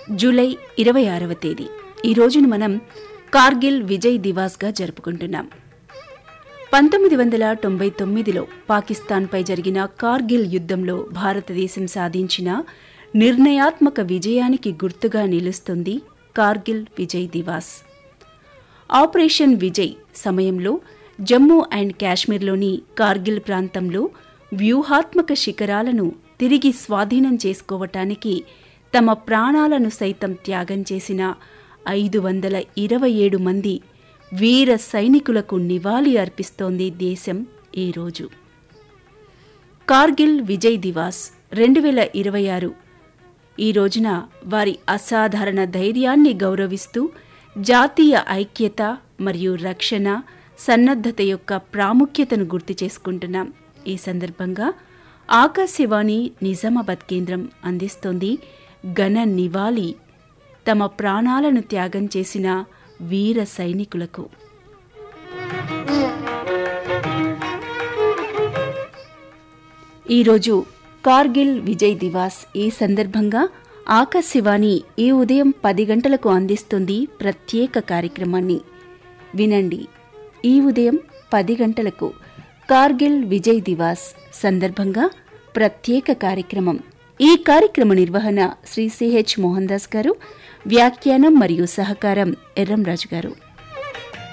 July ఇరవై ఆరవ తేదీ ఈ రోజును మనం కార్గిల్ విజయ్ దివాస్గా జరుపుకుంటున్నాం పంతొమ్మిది వందల తొంభై తొమ్మిదిలో పాకిస్తాన్పై జరిగిన కార్గిల్ యుద్ధంలో భారతదేశం సాధించిన నిర్ణయాత్మక విజయానికి గుర్తుగా నిలుస్తుంది కార్గిల్ విజయ్ దివాస్ ఆపరేషన్ విజయ్ సమయంలో జమ్మూ అండ్ కాశ్మీర్లోని కార్గిల్ ప్రాంతంలో వ్యూహాత్మక శిఖరాలను తిరిగి స్వాధీనం చేసుకోవటానికి తమ ప్రాణాలను సైతం త్యాగం చేసిన ఐదు వందల ఇరవై ఏడు మంది వీర సైనికులకు నివాళి అర్పిస్తోంది దేశం ఈరోజు కార్గిల్ విజయ్ దివాస్ రెండు వేల ఇరవై ఆరు ఈ రోజున వారి అసాధారణ ధైర్యాన్ని గౌరవిస్తూ జాతీయ ఐక్యత మరియు రక్షణ సన్నద్ధత యొక్క ప్రాముఖ్యతను గుర్తు చేసుకుంటున్నాం ఈ సందర్భంగా ఆకాశవాణి నిజామాబాద్ కేంద్రం అందిస్తోంది ఘన నివాళి తమ ప్రాణాలను త్యాగం చేసిన వీర సైనికులకు ఈరోజు కార్గిల్ విజయ్ దివాస్ ఈ సందర్భంగా ఆకాశవాణి ఈ ఉదయం పది గంటలకు అందిస్తుంది ప్రత్యేక కార్యక్రమాన్ని వినండి ఈ ఉదయం పది గంటలకు కార్గిల్ విజయ్ దివాస్ సందర్భంగా ప్రత్యేక కార్యక్రమం ఈ కార్యక్రమ నిర్వహణ శ్రీ సిహెచ్ మోహన్ దాస్ గారు వ్యాఖ్యానం మరియు సహకారం ఎర్రంరాజు గారు